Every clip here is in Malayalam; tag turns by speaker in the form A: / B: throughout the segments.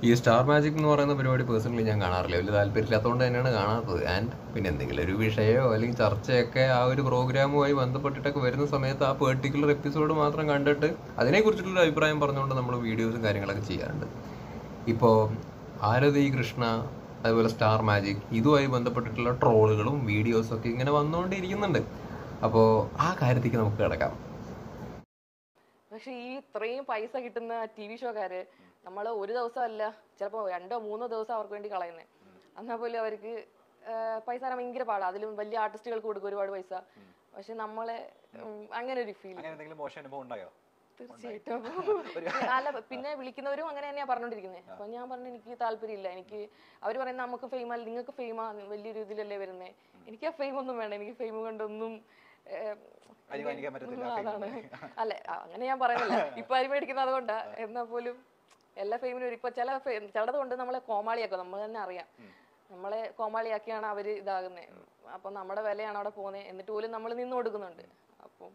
A: ഈ സ്റ്റാർ മാജിക് എന്ന് പറയുന്ന പരിപാടി പേഴ്സണലി ഞാൻ കാണാറില്ല വലിയ താല്പര്യമില്ലാത്തതുകൊണ്ട് തന്നെയാണ് കാണാത്തത് ആൻഡ് പിന്നെ എന്തെങ്കിലും ഒരു വിഷയമോ അല്ലെങ്കിൽ ചർച്ചയൊക്കെ ആ ഒരു പ്രോഗ്രാമുമായി ബന്ധപ്പെട്ടിട്ടൊക്കെ വരുന്ന സമയത്ത് ആ പെർട്ടിക്കുലർ എപ്പിസോഡ് മാത്രം കണ്ടിട്ട് അതിനെക്കുറിച്ചിട്ടുള്ള അഭിപ്രായം പറഞ്ഞുകൊണ്ട് നമ്മൾ വീഡിയോസും കാര്യങ്ങളൊക്കെ ചെയ്യാറുണ്ട് ഇപ്പോൾ ആരതി കൃഷ്ണ അതുപോലെ സ്റ്റാർ മാജിക് ഇതുമായി ബന്ധപ്പെട്ടിട്ടുള്ള ട്രോളുകളും വീഡിയോസും ഒക്കെ ഇങ്ങനെ വന്നുകൊണ്ടിരിക്കുന്നുണ്ട് അപ്പോൾ ആ കാര്യത്തേക്ക് നമുക്ക് കിടക്കാം
B: പക്ഷെ ഈ ഇത്രയും പൈസ കിട്ടുന്ന ടി വി ഷോക്കാര് നമ്മൾ ഒരു ദിവസമല്ല ചിലപ്പോൾ രണ്ടോ മൂന്നോ ദിവസം അവർക്ക് വേണ്ടി കളയുന്നത് എന്നാൽ പോലും അവർക്ക് ആ, പൈസ തരാൻ ഭയങ്കര പാടാണ് അതിലും വലിയ ആർട്ടിസ്റ്റുകൾക്ക് കൊടുക്കും ഒരുപാട് പൈസ പക്ഷെ നമ്മളെ ഉം, അങ്ങനെ ഒരു ഫീൽ
C: അങ്ങനെ എന്തെങ്കിലും മോശം അനുഭവം ഉണ്ടായോ
B: തീർച്ചയായിട്ടും അല്ല പിന്നെ വിളിക്കുന്നവരും അങ്ങനെ തന്നെയാ പറഞ്ഞോണ്ടിരിക്കുന്നത് അപ്പൊ ഞാൻ പറഞ്ഞു എനിക്ക് താല്പര്യമില്ല എനിക്ക് അവർ പറയുന്നത് നമുക്ക് ഫെയിം അല്ല നിങ്ങൾക്ക് ഫെയിമാ വലിയൊരു ഇതിലല്ലേ വരുന്നത് എനിക്ക് ആ ഫെയിം ഒന്നും വേണ്ട എനിക്ക് ഫെയിം കൊണ്ടൊന്നും ഏഹ്,
C: അനുമാനിക്കാൻ പറ്റത്തില്ല
B: ഉം, അതാണ് അല്ല അ- അങ്ങനെ ഞാൻ പറയുന്നില്ല ഇപ്പൊ അരി മേടിക്കുന്നത് അതുകൊണ്ടാ എന്നാ പോലും എല്ലാ ഫെയിമിനും ഒരു- ഇപ്പൊ ചില ഫെ- ചിലത് കൊണ്ട് നമ്മളെ കോമാളിയാക്കും നമ്മൾ തന്നെ അറിയാം നമ്മളെ കോമാളിയാക്കിയാണ് അവര് ഇതാകുന്നത് അപ്പൊ നമ്മുടെ വിലയാണ് അവിടെ പോകുന്നത് എന്നിട്ട് പോലും നമ്മൾ നിന്ന് കൊടുക്കുന്നുണ്ട് അപ്പം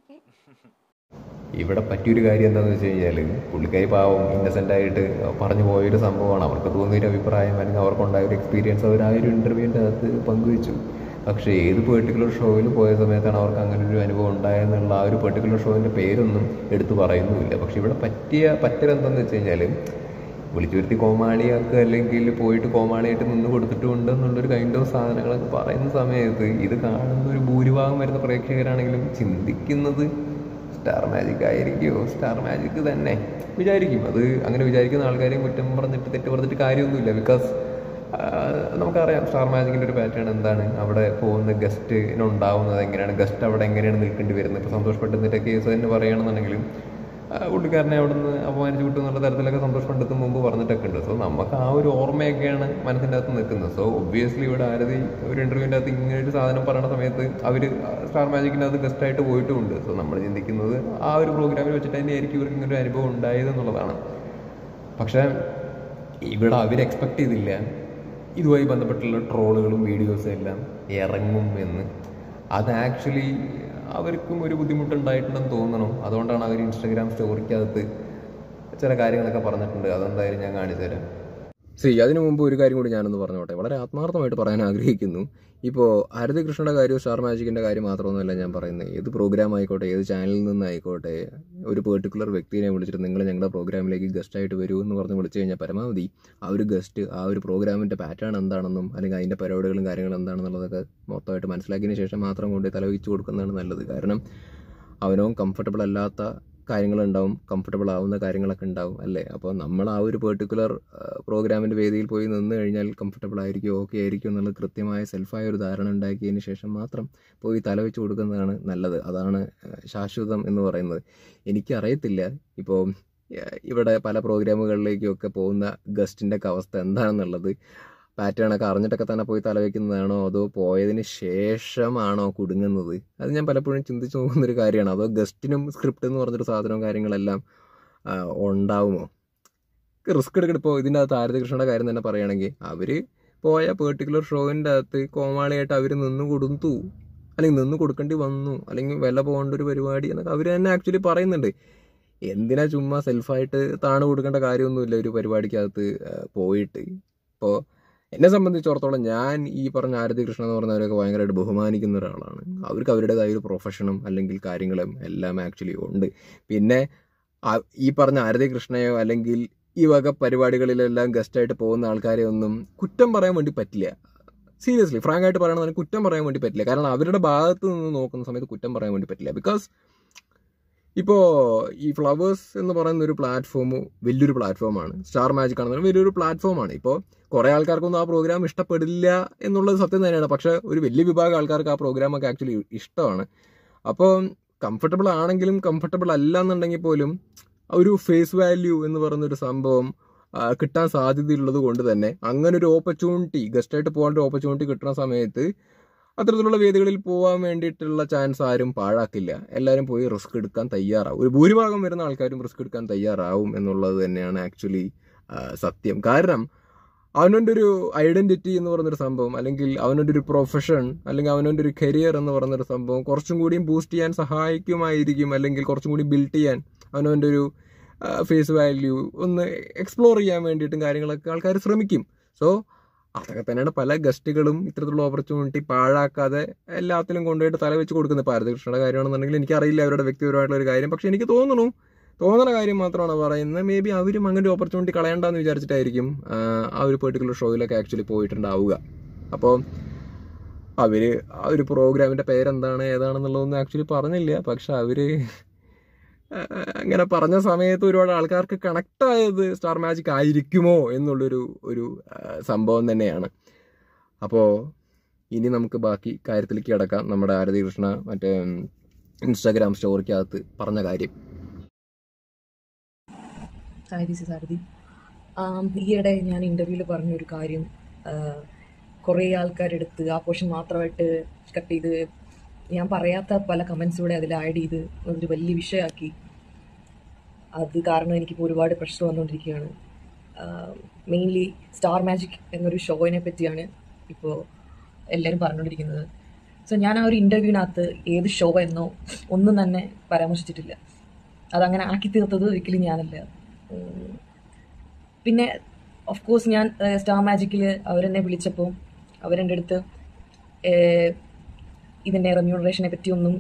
A: ഇവിടെ പറ്റിയൊരു കാര്യം എന്താണെന്ന് വെച്ച് കഴിഞ്ഞാൽ പുള്ളിക്കാരി പാവം ഇന്നസെൻ്റ് ആയിട്ട് പറഞ്ഞു പോയൊരു സംഭവമാണ് അവർക്ക് തോന്നിയൊരു അഭിപ്രായം അല്ലെങ്കിൽ അവർക്കുണ്ടായ ഒരു എക്സ്പീരിയൻസ് അവർ ആ ഒരു ഇൻ്റർവ്യൂവിൻ്റെ അകത്ത് പങ്കുവെച്ചു പക്ഷേ ഏത് പെർട്ടിക്കുലർ ഷോയിൽ പോയ സമയത്താണ് അവർക്ക് അങ്ങനെ ഒരു അനുഭവം ഉണ്ടായെന്നുള്ള ആ ഒരു പെർട്ടിക്കുലർ ഷോവിൻ്റെ പേരൊന്നും എടുത്തു പറയുന്നുമില്ല പക്ഷേ ഇവിടെ പറ്റിയ പറ്റരെന്തെന്ന് വെച്ച് കഴിഞ്ഞാൽ വിളിച്ചു വരുത്തി കോമാളിയാക്കുക അല്ലെങ്കിൽ പോയിട്ട് കോമാളിയായിട്ട് നിന്ന് കൊടുത്തിട്ടുണ്ട് എന്നുള്ളൊരു കൈൻഡ് ഓഫ് സാധനങ്ങളൊക്കെ പറയുന്ന സമയത്ത് ഇത് കാണുന്ന ഒരു ഭൂരിഭാഗം വരുന്ന പ്രേക്ഷകരാണെങ്കിലും ചിന്തിക്കുന്നത് സ്റ്റാർ മാജിക് ആയിരിക്കുമോ സ്റ്റാർ മാജിക് തന്നെ വിചാരിക്കും അത് അങ്ങനെ വിചാരിക്കുന്ന ആൾക്കാരെയും കുറ്റം പറഞ്ഞിട്ട് തെറ്റ് പറഞ്ഞിട്ട് കാര്യമൊന്നുമില്ല ബിക്കോസ് നമുക്കറിയാം സ്റ്റാർ മാജിക്കിൻ്റെ ഒരു പാറ്റേൺ എന്താണ് അവിടെ പോകുന്ന ഗസ്റ്റിനുണ്ടാവുന്നത് എങ്ങനെയാണ് ഗസ്റ്റ് അവിടെ എങ്ങനെയാണ് നിൽക്കേണ്ടി വരുന്നത് ഇപ്പോൾ സന്തോഷ് പട്ടുന്നതിൻ്റെ കേസ് തന്നെ പറയുകയാണെന്നുണ്ടെങ്കിലും ആ, പുള്ളിക്കാരനെ അവിടെ നിന്ന് അപമാനിച്ചു വിട്ടു എന്നുള്ള തരത്തിലൊക്കെ സന്തോഷ് പണ്ടത്തും മുമ്പ് പറഞ്ഞിട്ടൊക്കെ ഉണ്ട് സോ നമുക്ക് ആ ഒരു ഓർമ്മയൊക്കെയാണ് മനസ്സിൻ്റെ അകത്ത് നിൽക്കുന്നത് സോ ഒബ്വിയസ്ലി ഇവിടെ ആരതി ഒരു ഇൻ്റർവ്യൂവിൻ്റെ അകത്ത് ഇങ്ങനെ ഒരു സാധനം പറയുന്ന സമയത്ത് അവർ സ്റ്റാർ മാജിക്കിൻ്റെ അകത്ത് ഗസ്റ്റായിട്ട് പോയിട്ടുമുണ്ട് സോ നമ്മൾ ചിന്തിക്കുന്നത് ആ ഒരു പ്രോഗ്രാമിൽ വെച്ചിട്ട് തന്നെയായിരിക്കും ഇവർക്ക് ഇങ്ങനെ ഒരു അനുഭവം ഉണ്ടായത് എന്നുള്ളതാണ് പക്ഷേ ഇവിടെ അവർ എക്സ്പെക്ട് ചെയ്തില്ല ഇതുമായി ബന്ധപ്പെട്ടുള്ള ട്രോളുകളും വീഡിയോസും എല്ലാം ഇറങ്ങും എന്ന് അത് ആക്ച്വലി അവർക്കും ഒരു ബുദ്ധിമുട്ടുണ്ടായിട്ടുണ്ടെന്ന് തോന്നണം അതുകൊണ്ടാണ് അവർ ഇൻസ്റ്റാഗ്രാം സ്റ്റോറിക്കകത്ത് ചില കാര്യങ്ങളൊക്കെ പറഞ്ഞിട്ടുണ്ട് അതെന്തായാലും ഞാൻ കാണിച്ചു തരാം സി അതിനു മുമ്പ് ഒരു കാര്യം കൂടി ഞാനൊന്ന് പറഞ്ഞോട്ടെ വളരെ ആത്മാർത്ഥമായിട്ട് പറയാൻ ആഗ്രഹിക്കുന്നു ഇപ്പോൾ ഹരതി കൃഷ്ണയുടെ കാര്യവും സ്റ്റാർ മാജിക്കിൻ്റെ കാര്യം മാത്രമൊന്നുമല്ല ഞാൻ പറയുന്നത് ഏത് പ്രോഗ്രാം ആയിക്കോട്ടെ ഏത് ചാനലിൽ നിന്നായിക്കോട്ടെ ഒരു പെർട്ടിക്കുലർ വ്യക്തിനെ വിളിച്ചിട്ട് നിങ്ങൾ ഞങ്ങളുടെ പ്രോഗ്രാമിലേക്ക് ഗസ്റ്റായിട്ട് വരൂ എന്ന് പറഞ്ഞ് വിളിച്ചു കഴിഞ്ഞാൽ പരമാവധി ആ ഒരു ഗസ്റ്റ് ആ ഒരു പ്രോഗ്രാമിൻ്റെ പാറ്റേൺ എന്താണെന്നും അല്ലെങ്കിൽ അതിൻ്റെ പരിപാടികളും കാര്യങ്ങളും എന്താണെന്നുള്ളതൊക്കെ മൊത്തമായിട്ട് മനസ്സിലാക്കിയതിന് ശേഷം മാത്രം കൊണ്ട് തലവെച്ച് കൊടുക്കുന്നതാണ് നല്ലത് കാരണം അവനവും കംഫർട്ടബിൾ അല്ലാത്ത കാര്യങ്ങളുണ്ടാവും കംഫർട്ടബിൾ ആവുന്ന കാര്യങ്ങളൊക്കെ ഉണ്ടാവും അല്ലേ അപ്പോൾ നമ്മൾ ആ ഒരു പെർട്ടിക്കുലർ പ്രോഗ്രാമിൻ്റെ വേദിയിൽ പോയി നിന്ന് കഴിഞ്ഞാൽ കംഫർട്ടബിൾ ആയിരിക്കും ഓക്കെ ആയിരിക്കും എന്നുള്ള കൃത്യമായ സെൽഫായ ഒരു ധാരണ ഉണ്ടാക്കിയതിന് ശേഷം മാത്രം പോയി തലവെച്ച് കൊടുക്കുന്നതാണ് നല്ലത് അതാണ് ആ, ശാശ്വതം എന്ന് പറയുന്നത് എനിക്കറിയത്തില്ല ഇപ്പോൾ ഇവിടെ പല പ്രോഗ്രാമുകളിലേക്കൊക്കെ പോകുന്ന ഗസ്റ്റിൻ്റെ ഒക്കെ അവസ്ഥ എന്താണെന്നുള്ളത് പാറ്റേൺ ഒക്കെ അറിഞ്ഞിട്ടൊക്കെ തന്നെ പോയി തലവെക്കുന്നതാണോ അതോ പോയതിന് ശേഷമാണോ കുടുങ്ങുന്നത് അത് ഞാൻ പലപ്പോഴും ചിന്തിച്ചു നോക്കുന്നൊരു കാര്യമാണ് അതോ ഗസ്റ്റിനും സ്ക്രിപ്റ്റ് എന്ന് പറഞ്ഞൊരു സാധനവും കാര്യങ്ങളെല്ലാം ആ, ഉണ്ടാവുമോ റിസ്ക് എടുക്കണം ഇപ്പോൾ ഇതിൻ്റെ അകത്ത് ആരതി കൃഷ്ണയുടെ കാര്യം തന്നെ പറയുകയാണെങ്കിൽ അവർ പോയ പെർട്ടിക്കുലർ ഷോവിൻ്റെ അകത്ത് കോമാളിയായിട്ട് അവർ നിന്ന് കൊടുത്തു അല്ലെങ്കിൽ നിന്ന് കൊടുക്കേണ്ടി വന്നു അല്ലെങ്കിൽ വില പോകേണ്ട ഒരു പരിപാടി എന്നൊക്കെ അവർ തന്നെ ആക്ച്വലി പറയുന്നുണ്ട് എന്തിനാ ചുമ്മാ സെൽഫായിട്ട് താണ് കൊടുക്കേണ്ട കാര്യമൊന്നുമില്ല ഒരു പരിപാടിക്കകത്ത് ആ, പോയിട്ട് ഇപ്പോൾ എന്നെ സംബന്ധിച്ചിടത്തോളം ഞാൻ ഈ പറഞ്ഞ ആരതി കൃഷ്ണ എന്ന് പറഞ്ഞവരൊക്കെ ഭയങ്കരമായിട്ട് ബഹുമാനിക്കുന്ന ഒരാളാണ് അവർക്ക് അവരുടേതായ ഒരു പ്രൊഫഷനും അല്ലെങ്കിൽ കാര്യങ്ങളും എല്ലാം ആക്ച്വലി ഉണ്ട് പിന്നെ ആ- ഈ പറഞ്ഞ ആരതി കൃഷ്ണയോ അല്ലെങ്കിൽ ഈ വക പരിപാടികളിലെല്ലാം ഗസ്റ്റായിട്ട് പോകുന്ന ആൾക്കാരെ ഒന്നും കുറ്റം പറയാൻ വേണ്ടി പറ്റില്ല സീരിയസ്ലി ഫ്രാങ്ക് ആയിട്ട് പറയണമെന്ന് കുറ്റം പറയാൻ വേണ്ടി പറ്റില്ല കാരണം അവരുടെ ഭാഗത്ത് നിന്ന് നോക്കുന്ന സമയത്ത് കുറ്റം പറയാൻ വേണ്ടി പറ്റില്ല ബിക്കോസ് ഇപ്പോൾ ഈ ഫ്ലവേഴ്സ് എന്ന് പറയുന്ന ഒരു പ്ലാറ്റ്ഫോം വലിയൊരു പ്ലാറ്റ്ഫോമാണ് സ്റ്റാർ മാജിക് ആണെന്ന് വലിയൊരു പ്ലാറ്റ്ഫോമാണ് ഇപ്പോൾ കുറേ ആൾക്കാർക്കൊന്നും ആ പ്രോഗ്രാം ഇഷ്ടപ്പെടില്ല എന്നുള്ളത് സത്യം തന്നെയാണ് പക്ഷേ ഒരു വലിയ വിഭാഗം ആൾക്കാർക്ക് ആ പ്രോഗ്രാമൊക്കെ ആക്ച്വലി ഇഷ്ടമാണ് അപ്പോൾ കംഫർട്ടബിൾ ആണെങ്കിലും കംഫർട്ടബിൾ അല്ല എന്നുണ്ടെങ്കിൽ പോലും ഒരു ഫേസ് വാല്യൂ എന്ന് പറയുന്നൊരു സംഭവം ആ, കിട്ടാൻ സാധ്യതയുള്ളത് കൊണ്ട് തന്നെ അങ്ങനെ ഒരു ഓപ്പർച്യൂണിറ്റി ഗസ്റ്റായിട്ട് പോകാൻ ഒരു ഓപ്പർച്യൂണിറ്റി കിട്ടുന്ന സമയത്ത് അത്തരത്തിലുള്ള വേദികളിൽ പോകാൻ വേണ്ടിയിട്ടുള്ള ചാൻസ് ആരും പാഴാക്കില്ല എല്ലാവരും പോയി റിസ്ക് എടുക്കാൻ തയ്യാറാവും ഒരു ഭൂരിഭാഗം വരുന്ന ആൾക്കാരും റിസ്ക് എടുക്കാൻ തയ്യാറാവും എന്നുള്ളത് തന്നെയാണ് ആക്ച്വലി സത്യം കാരണം അവനവൻ്റെ ഒരു ഐഡന്റിറ്റി എന്ന് പറയുന്നൊരു സംഭവം അല്ലെങ്കിൽ അവനവൻ്റെ ഒരു പ്രൊഫഷൻ അല്ലെങ്കിൽ അവനവൻ്റെ ഒരു കരിയർ എന്ന് പറയുന്നൊരു സംഭവം കുറച്ചും കൂടിയും ബൂസ്റ്റ് ചെയ്യാൻ സഹായിക്കുമായിരിക്കും അല്ലെങ്കിൽ കുറച്ചും കൂടി ബിൽഡ് ചെയ്യാൻ അവനവൻ്റെ ഒരു
D: ഫേസ് വാല്യൂ ഒന്ന് എക്സ്പ്ലോർ ചെയ്യാൻ വേണ്ടിയിട്ടും കാര്യങ്ങളൊക്കെ ആൾക്കാർ ശ്രമിക്കും സോ അതൊക്കെ തന്നെയാണ് പല ഗസ്റ്റുകളും ഇത്തരത്തിലുള്ള ഓപ്പർച്യൂണിറ്റി പാഴാക്കാതെ എല്ലാത്തിലും കൊണ്ടുപോയിട്ട് തല വെച്ച് കൊടുക്കുന്നത് ഇപ്പോൾ കൃഷ്ണയുടെ കാര്യമാണെന്നുണ്ടെങ്കിൽ എനിക്കറിയില്ല അവരുടെ വ്യക്തിപരമായിട്ടുള്ള ഒരു കാര്യം പക്ഷെ എനിക്ക് തോന്നുന്നു തോന്നുന്ന കാര്യം മാത്രമാണ് പറയുന്നത് മേ ബി അവരും അങ്ങനെ ഒരു ഓപ്പർച്യൂണിറ്റി കളയണ്ടെന്ന് വിചാരിച്ചിട്ടായിരിക്കും ആ, ആ ഒരു പെർട്ടിക്കുലർ ഷോയിലൊക്കെ ആക്ച്വലി പോയിട്ടുണ്ടാവുക അപ്പോൾ അവർ ആ ഒരു പ്രോഗ്രാമിൻ്റെ പേരെന്താണ് ഏതാണെന്നുള്ളതൊന്നും ആക്ച്വലി പറഞ്ഞില്ല പക്ഷെ അവർ അങ്ങനെ പറഞ്ഞ സമയത്ത് ഒരുപാട് ആൾക്കാർക്ക് കണക്ട് ആയത് സ്റ്റാർ മാജിക് ആയിരിക്കുമോ എന്നുള്ളൊരു ഒരു ആ, സംഭവം തന്നെയാണ് അപ്പോൾ ഇനി നമുക്ക് ബാക്കി കാര്യത്തിലേക്ക് കിടക്കാം നമ്മുടെ ആരതി കൃഷ്ണ മറ്റേ ഇൻസ്റ്റാഗ്രാം സ്റ്റോറിക്കകത്ത് പറഞ്ഞ കാര്യം
E: hi this is Arathi am, ഈയിടെ ഞാൻ ഇൻ്റർവ്യൂവിൽ പറഞ്ഞൊരു കാര്യം കുറേ ആൾക്കാരെടുത്ത് ആ പോർഷൻ മാത്രമായിട്ട് കട്ട് ചെയ്ത് ഞാൻ പറയാത്ത പല കമൻസ് കൂടെ അതിൽ ആഡ് ചെയ്ത് ഒരു വലിയ വിഷയമാക്കി അത് കാരണം എനിക്കിപ്പോൾ ഒരുപാട് പ്രശ്നം വന്നുകൊണ്ടിരിക്കുകയാണ് മെയിൻലി സ്റ്റാർ മാജിക് എന്നൊരു ഷോയിനെ പറ്റിയാണ് ഇപ്പോൾ എല്ലാവരും പറഞ്ഞുകൊണ്ടിരിക്കുന്നത് സോ ഞാൻ ആ ഒരു ഇൻ്റർവ്യൂവിനകത്ത് ഏത് ഷോ എന്നോ ഒന്നും തന്നെ പരാമർശിച്ചിട്ടില്ല അതങ്ങനെ ആക്കി തീർത്തത് ഒരിക്കലും ഞാനല്ല ഉം. പിന്നെ ഓഫ് കോഴ്സ് ഞാൻ ഏഹ്, സ്റ്റാർ മാജിക്കിൽ അവരെന്നെ വിളിച്ചപ്പോൾ അവരെൻ്റെ അടുത്ത് ഏഹ്, ഇതിൻ്റെ റെമ്യൂണറേഷനെ പറ്റിയൊന്നും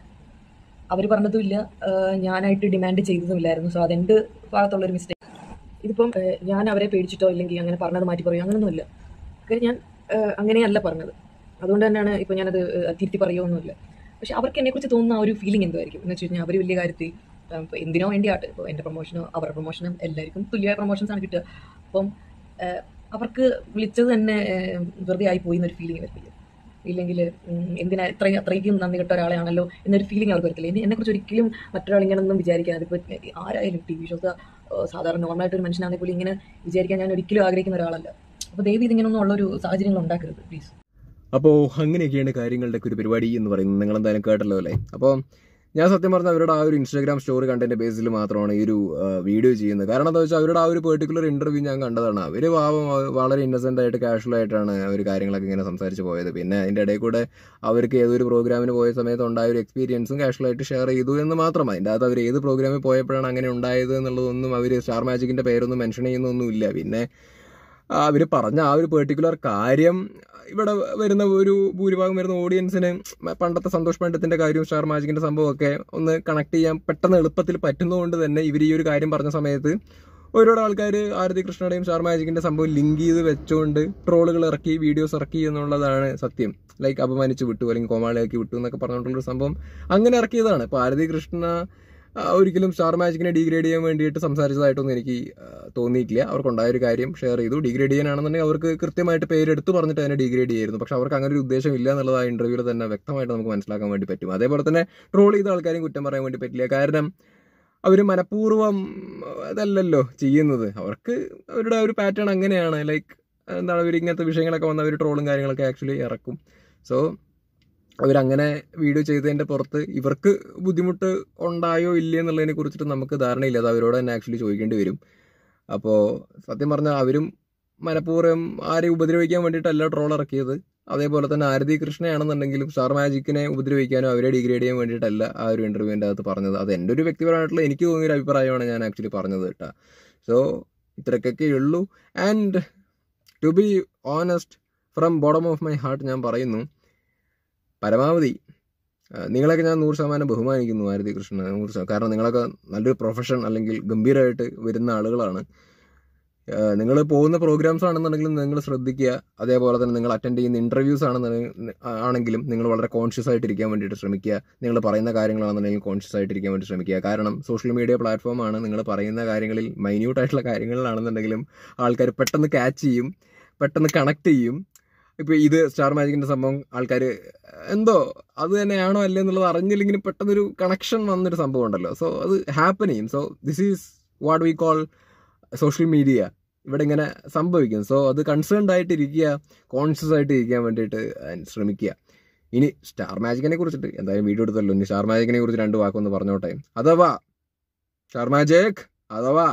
E: അവർ പറഞ്ഞതുമില്ല ഏഹ്, ഞാനായിട്ട് ഡിമാൻഡ് ചെയ്തതുമില്ലായിരുന്നു സോ അതെൻ്റെ ഭാഗത്തുള്ളൊരു മിസ്റ്റേക്ക് ഇതിപ്പം ഏഹ്, ഞാൻ അവരെ പേടിച്ചിട്ടോ ഇല്ലെങ്കിൽ അങ്ങനെ പറഞ്ഞത് മാറ്റി പറയോ അങ്ങനെയൊന്നുമില്ല കാര്യം ഞാൻ ഏഹ്, അങ്ങനെയല്ല പറഞ്ഞത് അതുകൊണ്ട് തന്നെയാണ് ഇപ്പോൾ ഞാനത് ഏഹ്, തിരുത്തി പറയുമൊന്നുമില്ല പക്ഷെ അവർക്ക് എന്നെക്കുറിച്ച് തോന്നുന്ന ആ ഒരു ഫീലിംഗ് എന്തായിരിക്കും എന്ന് വെച്ച് കഴിഞ്ഞാൽ അവർ വലിയ കാര്യത്തിൽ ഉം, ഇപ്പൊ എന്തിനോ വേണ്ടിയാട്ടെ ഇപ്പോൾ എൻ്റെ പ്രൊമോഷനോ അവരുടെ പ്രൊമോഷനും എല്ലാവർക്കും തുല്യമായ പ്രൊമോഷൻസ് ആണ് കിട്ടുക അപ്പം ഏഹ്, അവർക്ക് വിളിച്ചത് തന്നെ ഏഹ്, വെറുതെ ആയി പോയി എന്നൊരു ഫീലിംഗ് വരത്തില്ല ഇല്ലെങ്കിൽ എന്തിനാ ഇത്രയും അത്രയ്ക്കും നന്ദി കെട്ട ഒരാളെയാണല്ലോ എന്നൊരു ഫീലിംഗ് അവർക്ക് വരത്തില്ല എന്നെ എന്നെക്കുറിച്ച് ഒരിക്കലും മറ്റൊരാൾ ഇങ്ങനെയൊന്നും വിചാരിക്കാൻ അതിപ്പോൾ ആരായാലും ടി വി ഷോസ് സാധാരണ നോർമലായിട്ട് ഒരു മനുഷ്യനാണെങ്കിൽ പോലും ഇങ്ങനെ വിചാരിക്കാൻ ഞാൻ ഒരിക്കലും ആഗ്രഹിക്കുന്ന ഒരാളല്ല അപ്പോൾ ദയവ് ഇതിങ്ങനെയൊന്നും ഉള്ളൊരു സാഹചര്യങ്ങൾ ഉണ്ടാക്കരുത് പ്ലീസ്
D: അപ്പോൾ അങ്ങനെയൊക്കെയാണ് കാര്യങ്ങളുടെ ഒക്കെ ഒരു പരിപാടി എന്ന് പറയുന്നത് നിങ്ങൾ എന്തായാലും കേട്ടല്ലോ അല്ലേ അപ്പോൾ ഞാൻ സത്യം പറഞ്ഞാൽ അവരുടെ ആ ഒരു ഇൻസ്റ്റാഗ്രാം സ്റ്റോറി കണ്ടതിൻ്റെ ബേസിൽ മാത്രമാണ് ഈ ഒരു ആ, വീഡിയോ ചെയ്യുന്നത് കാരണം എന്താ വെച്ചാൽ അവരുടെ ആ ഒരു പെർട്ടിക്കുലർ ഇൻ്റർവ്യൂ ഞാൻ കണ്ടതാണ് അവർ പാവം ആ, വളരെ ഇന്നസെൻ്റ് ആയിട്ട് കാഷ്വൽ ആയിട്ടാണ് അവർ കാര്യങ്ങളൊക്കെ ഇങ്ങനെ സംസാരിച്ച് പോയത് പിന്നെ അതിൻ്റെ ഇടയിൽ കൂടെ അവർക്ക് ഏതൊരു പ്രോഗ്രാമിന് പോയ സമയത്ത് ഉണ്ടായ ഒരു എക്സ്പീരിയൻസും കാഷ്വൽ ആയിട്ട് ഷെയർ ചെയ്തു എന്ന് മാത്രം അതിൻ്റെ അകത്ത് അവർ ഏത് പ്രോഗ്രാമിൽ പോയപ്പോഴാണ് അങ്ങനെ ഉണ്ടായത് എന്നുള്ളതൊന്നും അവർ സ്റ്റാർ മാജിക്കിൻ്റെ പേരൊന്നും മെൻഷൻ ചെയ്യുന്നൊന്നുമില്ല പിന്നെ അവർ പറഞ്ഞ ആ ഒരു പെർട്ടിക്കുലർ കാര്യം ഇവിടെ വരുന്ന ഒരു ഭൂരിഭാഗം വരുന്ന ഓഡിയൻസിന് പണ്ടത്തെ സന്തോഷ് പണ്ഡിത്തിന്റെ കാര്യവും സ്റ്റാർ മാജിക്കിന്റെ സംഭവമൊക്കെ ഒന്ന് കണക്ട് ചെയ്യാൻ പെട്ടെന്ന് എളുപ്പത്തിൽ പറ്റുന്നതുകൊണ്ട് തന്നെ ഇവർ ഈ ഒരു കാര്യം പറഞ്ഞ സമയത്ത് ഒരുപാട് ആൾക്കാർ ആരതി കൃഷ്ണയുടെയും സ്റ്റാർ മാജിക്കിന്റെ സംഭവം ലിങ്ക് ചെയ്ത് വെച്ചുകൊണ്ട് ട്രോളുകൾ ഇറക്കി വീഡിയോസ് ഇറക്കി എന്നുള്ളതാണ് സത്യം ലൈക്ക് അപമാനിച്ച് വിട്ടു അല്ലെങ്കിൽ കോമാളിയാക്കി വിട്ടു എന്നൊക്കെ പറഞ്ഞുകൊണ്ടുള്ളൊരു സംഭവം അങ്ങനെ ഇറക്കിയതാണ് ഇപ്പോൾ ആരതി കൃഷ്ണ ആ, ഒരിക്കലും സ്റ്റാർ മാജിക്കിനെ ഡീഗ്രേഡ് ചെയ്യാൻ വേണ്ടിയിട്ട് സംസാരിച്ചതായിട്ടൊന്നും എനിക്ക് ആ, തോന്നിയിട്ടില്ല അവർക്കുണ്ടായ ഒരു കാര്യം ഷെയർ ചെയ്തു ഡീഗ്രേഡ് ചെയ്യാനാണെന്നുണ്ടെങ്കിൽ അവർക്ക് കൃത്യമായിട്ട് പേരെടുത്ത് പറഞ്ഞിട്ട് അതിനെ ഡീഗ്രേഡ് ചെയ്യായിരുന്നു പക്ഷെ അവർക്ക് അങ്ങനെ ഒരു ഉദ്ദേശം ഇല്ല എന്നുള്ളത് ആ ഇന്റർവ്യൂവിൽ തന്നെ വ്യക്തമായിട്ട് നമുക്ക് മനസ്സിലാക്കാൻ വേണ്ടി പറ്റും അതേപോലെ തന്നെ ട്രോൾ ചെയ്ത ആൾക്കാരെയും കുറ്റം പറയാൻ വേണ്ടി പറ്റില്ല കാരണം അവർ മനഃപൂർവ്വം അതല്ലല്ലോ ചെയ്യുന്നത് അവർക്ക് അവരുടെ ആ ഒരു പാറ്റേൺ അങ്ങനെയാണ് ലൈക്ക് എന്താണ് അവർ ഇങ്ങനത്തെ വിഷയങ്ങളൊക്കെ വന്ന് അവർ ട്രോളും കാര്യങ്ങളൊക്കെ ആക്ച്വലി ഇറക്കും സോ അവരങ്ങനെ വീഡിയോ ചെയ്തതിൻ്റെ പുറത്ത് ഇവർക്ക് ബുദ്ധിമുട്ട് ഉണ്ടായോ ഇല്ലേ എന്നുള്ളതിനെ കുറിച്ചിട്ട് നമുക്ക് ധാരണയില്ല അത് അവരോട് തന്നെ ആക്ച്വലി ചോദിക്കേണ്ടി വരും അപ്പോൾ സത്യം പറഞ്ഞാൽ അവരും മനഃപൂർവ്വം ആരെയും ഉപദ്രവിക്കാൻ വേണ്ടിയിട്ടല്ല ട്രോൾ ഇറക്കിയത് അതേപോലെ തന്നെ ആരതി കൃഷ്ണയാണെന്നുണ്ടെങ്കിലും സ്റ്റാർ മാജിക്കിനെ ഉപദ്രവിക്കാനോ അവരെ ഡിഗ്രേഡ് ചെയ്യാൻ വേണ്ടിയിട്ടല്ല ആ ഒരു ഇൻ്റർവ്യൂവിൻ്റെ അകത്ത് പറഞ്ഞത് അത് എൻ്റെ ഒരു വ്യക്തിപരമായിട്ടുള്ള എനിക്ക് തോന്നിയൊരു അഭിപ്രായമാണ് ഞാൻ ആക്ച്വലി പറഞ്ഞത് കേട്ടോ സോ ഇത്രയൊക്കെ ഉള്ളൂ and to be honest from bottom of my heart ഞാൻ പറയുന്നു പരമാവധി ആ, നിങ്ങളെയൊക്കെ ഞാൻ നൂറ് ശതമാനം ബഹുമാനിക്കുന്നു ആരതി കൃഷ്ണൻ നൂറ് ശതമാനം കാരണം നിങ്ങളൊക്കെ നല്ലൊരു പ്രൊഫഷൻ അല്ലെങ്കിൽ ഗംഭീരമായിട്ട് വരുന്ന ആളുകളാണ് നിങ്ങൾ പോകുന്ന പ്രോഗ്രാംസ് ആണെന്നുണ്ടെങ്കിലും നിങ്ങൾ ശ്രദ്ധിക്കുക അതേപോലെ തന്നെ നിങ്ങൾ അറ്റൻഡ് ചെയ്യുന്ന ഇൻ്റർവ്യൂസ് ആണെന്നുണ്ടെങ്കിൽ ആണെങ്കിലും നിങ്ങൾ വളരെ കോൺഷ്യസ് ആയിട്ടിരിക്കാൻ വേണ്ടിയിട്ട് ശ്രമിക്കുക നിങ്ങൾ പറയുന്ന കാര്യങ്ങളാണെന്നുണ്ടെങ്കിൽ കോൺഷ്യസ് ആയിട്ടിരിക്കാൻ വേണ്ടി ശ്രമിക്കുക കാരണം സോഷ്യൽ മീഡിയ പ്ലാറ്റ്ഫോമാണ് നിങ്ങൾ പറയുന്ന കാര്യങ്ങളിൽ മൈന്യൂട്ട് ആയിട്ടുള്ള കാര്യങ്ങളിലാണെന്നുണ്ടെങ്കിലും ആൾക്കാർ പെട്ടെന്ന് ക്യാച്ച് ചെയ്യും പെട്ടെന്ന് കണക്ട് ചെയ്യും ഇപ്പോൾ ഇത് സ്റ്റാർ മാജിക്കിൻ്റെ സംഭവം ആൾക്കാർ എന്തോ അത് തന്നെയാണോ അല്ലേ എന്നുള്ളത് അറിഞ്ഞില്ലെങ്കിലും പെട്ടെന്നൊരു കണക്ഷൻ വന്നൊരു സംഭവം ഉണ്ടല്ലോ സോ അത് ഹാപ്പൻ ചെയ്യും so this is what we call social media ഇവിടെ ഇങ്ങനെ സംഭവിക്കും സോ അത് കൺസേൺഡ് ആയിട്ട് ഇരിക്കുക കോൺഷ്യസ് ആയിട്ട് ഇരിക്കാൻ വേണ്ടിയിട്ട് ശ്രമിക്കുക ഇനി സ്റ്റാർ മാജിക്കിനെ കുറിച്ചിട്ട് എന്തായാലും വീഡിയോ എടുത്തല്ലോ ഇനി സ്റ്റാർ മാജിക്കിനെ കുറിച്ച് രണ്ട് വാക്കൊന്ന് പറഞ്ഞോട്ടെ അഥവാ സ്റ്റാർ മാജിക് അഥവാ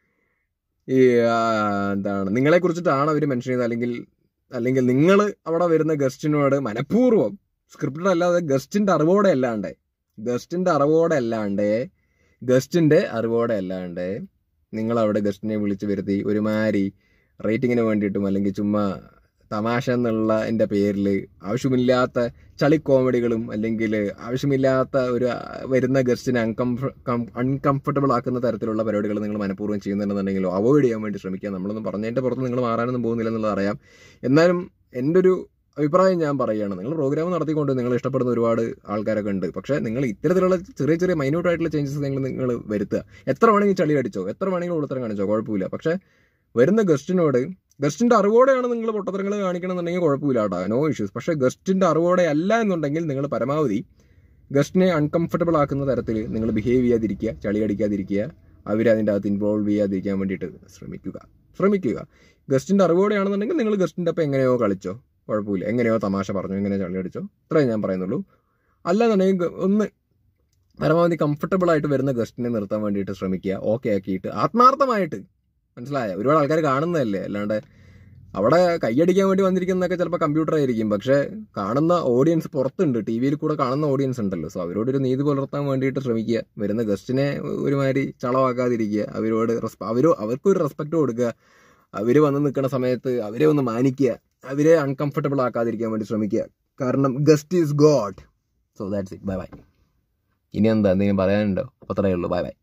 D: ഈ ആ, എന്താണ് നിങ്ങളെ കുറിച്ചിട്ടാണ് അവർ മെൻഷൻ ചെയ്തത് അല്ലെങ്കിൽ അല്ലെങ്കിൽ നിങ്ങൾ അവിടെ വരുന്ന ഗസ്റ്റിനോട് മനഃപൂർവ്വം സ്ക്രിപ്റ്റഡ് അല്ലാതെ ഗസ്റ്റിന്റെ അറിവോടെ അല്ലാണ്ട് ഗസ്റ്റിന്റെ അറിവോടെ അല്ലാണ്ട് ഗസ്റ്റിന്റെ അറിവോടെ അല്ലാണ്ട് നിങ്ങൾ അവിടെ ഗസ്റ്റിനെ വിളിച്ച് വരുത്തി ഒരുമാതിരി റേറ്റിങ്ങിന് വേണ്ടിയിട്ടും അല്ലെങ്കിൽ ചുമ്മാ തമാശ എന്നുള്ള എൻ്റെ പേരിൽ ആവശ്യമില്ലാത്ത ചളി കോമഡികളും അല്ലെങ്കിൽ ആവശ്യമില്ലാത്ത ഒരു ആ, വരുന്ന ഗസ്റ്റിനെ അൺകംഫ അൺകംഫർട്ടബിൾ ആക്കുന്ന തരത്തിലുള്ള പരിപാടികൾ നിങ്ങൾ മനഃപൂർവ്വം ചെയ്യുന്നുണ്ടെന്നുണ്ടെങ്കിലോ അവോയ്ഡ് ചെയ്യാൻ വേണ്ടി ശ്രമിക്കുക നമ്മളൊന്നും പറഞ്ഞതിൻ്റെ പുറത്ത് നിങ്ങൾ മാറാനൊന്നും പോകുന്നില്ല എന്നുള്ളത് അറിയാം എന്നാലും എൻ്റെ ഒരു അഭിപ്രായം ഞാൻ പറയുകയാണ് നിങ്ങൾ പ്രോഗ്രാം നടത്തിക്കൊണ്ട് നിങ്ങൾ ഇഷ്ടപ്പെടുന്ന ഒരുപാട് ആൾക്കാരൊക്കെ ഉണ്ട് പക്ഷേ നിങ്ങൾ ഇത്തരത്തിലുള്ള ചെറിയ ചെറിയ മൈന്യൂട്ട് ആയിട്ടുള്ള ചേഞ്ചസ് നിങ്ങൾ നിങ്ങൾ വരുത്തുക എത്ര വേണമെങ്കിൽ ചളി അടിച്ചോ എത്ര വേണമെങ്കിലും ഉള്ളത്തരം കാണിച്ചോ കുഴപ്പമില്ല പക്ഷേ വരുന്ന ഗസ്റ്റിനോട് ഗസ്റ്റിന്റെ അറിവോടെയാണ് നിങ്ങൾ പൊട്ടത്തരങ്ങൾ കാണിക്കണമെന്നുണ്ടെങ്കിൽ കുഴപ്പമില്ല കേട്ടോ നോ ഇഷ്യൂസ് പക്ഷേ ഗസ്റ്റിന്റെ അറിവോടെ അല്ല എന്നുണ്ടെങ്കിൽ നിങ്ങൾ പരമാവധി ഗസ്റ്റിനെ അൺകംഫർട്ടബിൾ ആക്കുന്ന തരത്തിൽ നിങ്ങൾ ബിഹേവ് ചെയ്യാതിരിക്കുക ചളി അടിക്കാതിരിക്കുക അവർ അതിൻ്റെ അകത്ത് ഇൻവോൾവ് ചെയ്യാതിരിക്കാൻ വേണ്ടിയിട്ട് ശ്രമിക്കുക ശ്രമിക്കുക ഗസ്റ്റിന്റെ അറിവോടെയാണെന്നുണ്ടെങ്കിൽ നിങ്ങൾ ഗസ്റ്റിൻ്റെ ഒപ്പം എങ്ങനെയോ കളിച്ചോ കുഴപ്പമില്ല എങ്ങനെയോ തമാശ പറഞ്ഞു എങ്ങനെയോ ചളി അടിച്ചോ ഇത്രയും ഞാൻ പറയുന്നുള്ളൂ അല്ലാന്നുണ്ടെങ്കിൽ ഗ- ഒന്ന് പരമാവധി കംഫർട്ടബിൾ ആയിട്ട് വരുന്ന ഗസ്റ്റിനെ നിർത്താൻ വേണ്ടിയിട്ട് ശ്രമിക്കുക ഓക്കെ ആക്കിയിട്ട് ആത്മാർത്ഥമായിട്ട് മനസ്സിലായ ഒരുപാട് ആൾക്കാർ കാണുന്നതല്ലേ അല്ലാണ്ട് അവിടെ കൈയടിക്കാൻ വേണ്ടി വന്നിരിക്കുന്നതൊക്കെ ചിലപ്പോൾ കമ്പ്യൂട്ടർ ആയിരിക്കും പക്ഷേ കാണുന്ന ഓഡിയൻസ് പുറത്തുണ്ട് ടി വിയിൽ കൂടെ കാണുന്ന ഓഡിയൻസ് ഉണ്ടല്ലോ സോ അവരോടൊരു നീതി പുലർത്താൻ വേണ്ടിയിട്ട് ശ്രമിക്കുക വരുന്ന ഗസ്റ്റിനെ ഒരുമാതിരി ചളവാക്കാതിരിക്കുക അവരോട് റെസ്പ അവരോ അവർക്കൊരു റെസ്പെക്ട് കൊടുക്കുക അവർ വന്ന് നിൽക്കുന്ന സമയത്ത് അവരെ ഒന്ന് മാനിക്കുക അവരെ അൺകംഫർട്ടബിൾ ആക്കാതിരിക്കാൻ വേണ്ടി ശ്രമിക്കുക കാരണം guest is god so that's it bye bye ഇനി എന്താ എന്തെങ്കിലും പറയാനുണ്ടോ അപ്പോൾ അത്രയേ ഉള്ളൂ ബൈ ബൈ